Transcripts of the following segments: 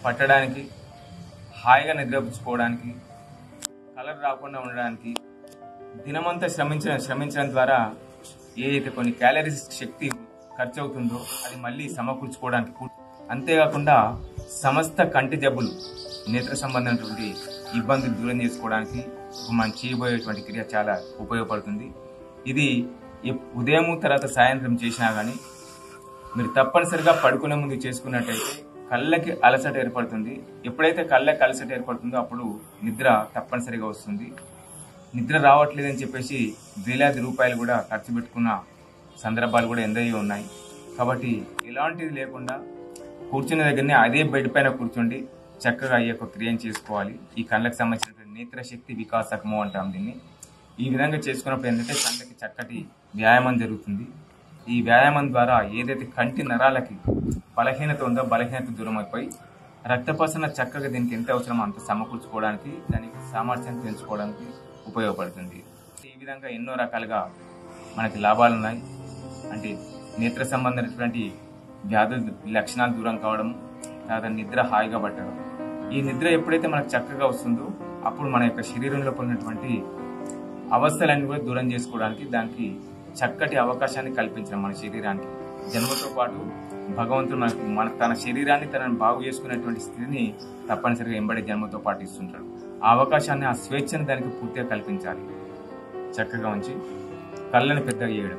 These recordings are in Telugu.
పట్టడానికి హాయిగా నిద్రపుచ్చుకోవడానికి కలర్ రాకుండా ఉండడానికి దినమంతా శ్రమించడం శ్రమించడం ద్వారా ఏదైతే కొన్ని క్యాలరీస్ శక్తి ఖర్చు అవుతుందో అది మళ్ళీ సమకూర్చుకోవడానికి కూ- అంతేకాకుండా సమస్త కంటి జబ్బులు నేత్ర సంబంధమైనటువంటి ఇబ్బందులు దూరం చేసుకోవడానికి మనం చేయబోయేటువంటి క్రియ చాలా ఉపయోగపడుతుంది ఇది ఎప్- ఉదయం తర్వాత సాయంత్రం చేసినా కానీ మీరు తప్పనిసరిగా పడుకునే ముందు చేసుకున్నట్టయితే కళ్ళకి అలసట ఏర్పడుతుంది ఎప్పుడైతే కళ్ళకి అలసట ఏర్పడుతుందో అప్పుడు నిద్ర తప్పనిసరిగా వస్తుంది నిద్ర రావట్లేదని చెప్పేసి వేలాది రూపాయలు కూడా ఖర్చు పెట్టుకున్న సందర్భాలు కూడా ఎందరో ఉన్నాయి కాబట్టి ఇలాంటిది లేకుండా కూర్చున్న దగ్గరనే అదే బెడ్ పైన కూర్చోండి చక్కగా ఈ యొక్క క్రియం చేసుకోవాలి ఈ కళ్ళకి సంబంధించినటువంటి నేత్రశక్తి వికాసకము అంటాం దీన్ని ఈ విధంగా చేసుకున్నప్పుడు ఏంటంటే కళ్ళకి చక్కటి వ్యాయామం జరుగుతుంది ఈ వ్యాయామం ద్వారా ఏదైతే కంటి నరాలకి బలహీనత ఉందో బలహీనత దూరం అయిపోయి రక్తపసన చక్కగా దీనికి ఎంత అవసరమో అంత సమకూర్చుకోవడానికి దానికి సామర్థ్యాన్ని పెంచుకోవడానికి ఉపయోగపడుతుంది ఈ విధంగా ఎన్నో రకాలుగా మనకి లాభాలు ఉన్నాయి అంటే నేత్ర సంబంధమైనటువంటి వ్యాధుల లక్షణాలు దూరం కావడం తర్వాత నిద్ర హాయిగా పట్టడం ఈ నిద్ర ఎప్పుడైతే మనకు చక్కగా వస్తుందో అప్పుడు మన యొక్క శరీరంలో ఉన్నటువంటి అవస్థలన్నీ కూడా దూరం చేసుకోవడానికి దానికి చక్కటి అవకాశాన్ని కల్పించడం మన శరీరానికి జన్మతో పాటు భగవంతుడు మనకు మన తన శరీరాన్ని తనను బాగు చేసుకునేటువంటి స్థితిని తప్పనిసరిగా ఎంబడి జన్మతో పాటు ఇస్తుంటాడు ఆ అవకాశాన్ని ఆ స్వేచ్ఛను దానికి పూర్తిగా కల్పించాలి చక్కగా ఉంచి కళ్ళని పెద్దగా చేయడం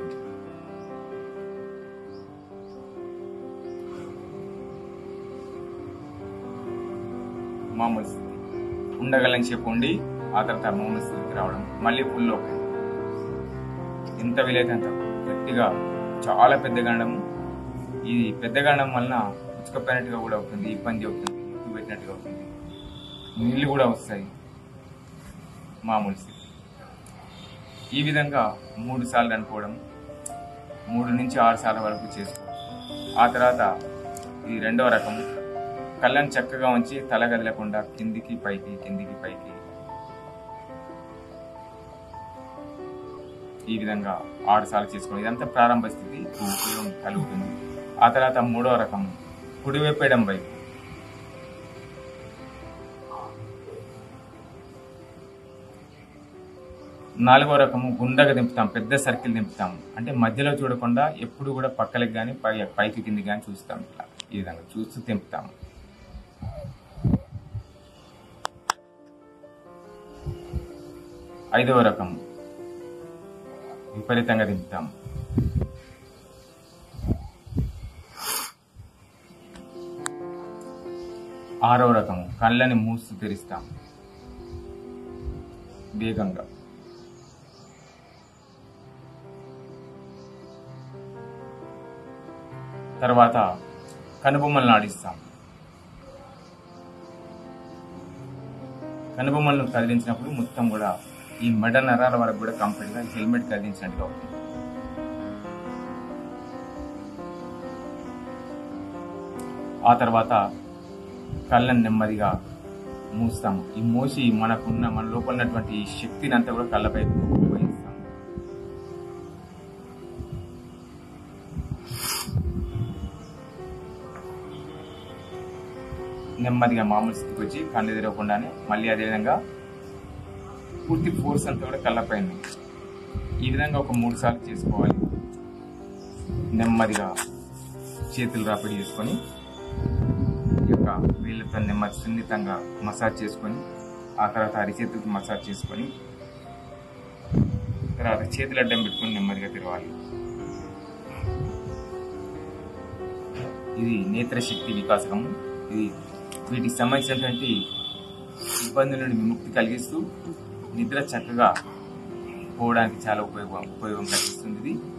మామూలు స్థితి ఉండగలని చెప్పి ఉండి ఆ తర్వాత మామూలు స్థితికి రావడం మళ్ళీ ఫుల్ ఓపెన్ ఎంత వీలైతే అంత గట్టిగా చాలా పెద్దగా అనడం ఈ పెద్దగా అనడం వలన ఉచ్చుకపోయినట్టుగా కూడా అవుతుంది ఇబ్బంది అవుతుంది ఎక్కువ పెట్టినట్టుగా అవుతుంది నీళ్ళు కూడా వస్తాయి మామూలు స్థితి ఈ విధంగా మూడు సార్లు అనుకోవడం మూడు నుంచి ఆరు సార్ల వరకు చేసుకోవచ్చు ఆ తర్వాత ఈ రెండవ రకం కళ్ళని చక్కగా ఉంచి తల కదలకుండా కిందికి పైకి కిందికి పైకి ఈ విధంగా ఆరు సార్లు చేసుకోవడం ఇదంతా ప్రారంభ స్థితి ఉపయోగం కలుగుతుంది ఆ తర్వాత మూడవ రకం కుడివైపు ఎడం వైపు నాలుగో రకము గుండగా దింపుతాం పెద్ద సర్కిల్ దింపుతాం అంటే మధ్యలో చూడకుండా ఎప్పుడు కూడా పక్కలకి కానీ పై పైకి కింది కానీ చూస్తాం ఇట్లా ఈ విధంగా చూస్తూ దింపుతాం ఐదవ రకం విపరీతంగా దింపుతాం ఆరవ రకం కళ్ళని మూస్తూ తెరిస్తాం వేగంగా తర్వాత కనుబొమ్మలను ఆడిస్తాం కనుబొమ్మలను కదిలించినప్పుడు మొత్తం కూడా ఈ మెడ నరాల వరకు కూడా కంప్లీట్ గా హెల్మెట్ కదిలించినట్టుగా అవుతుంది ఆ తర్వాత కళ్ళని నెమ్మదిగా మూస్తాం ఈ మూసి మనకున్న మన లోపల ఉన్నటువంటి ఈ శక్తిని అంతా కూడా కళ్ళపై ఉపయోగిస్తాం నెమ్మదిగా మామూలు స్థితికి వచ్చి కళ్ళు తెరవకుండానే మళ్ళీ అదేవిధంగా పూర్తి ఫోర్స్ అంతా కూడా కళ్ళపైన ఈ విధంగా ఒక మూడు సార్లు చేసుకోవాలి నెమ్మదిగా చేతులు రాపిడి చేసుకొని ఈ యొక్క వీళ్ళతో నెమ్మది సున్నితంగా మసాజ్ చేసుకొని ఆ తర్వాత అరిచేతులకి మసాజ్ చేసుకొని తర్వాత చేతులు అడ్డం పెట్టుకొని నెమ్మదిగా తిరగాలి ఇది నేత్రశక్తి వికాసకం ఇది వీటికి సంబంధించినటువంటి ఇబ్బందుల నుండి విముక్తి కలిగిస్తూ నిద్ర చక్కగా పోవడానికి చాలా ఉపయోగం ఉపయోగం కలిగిస్తుంది ఇది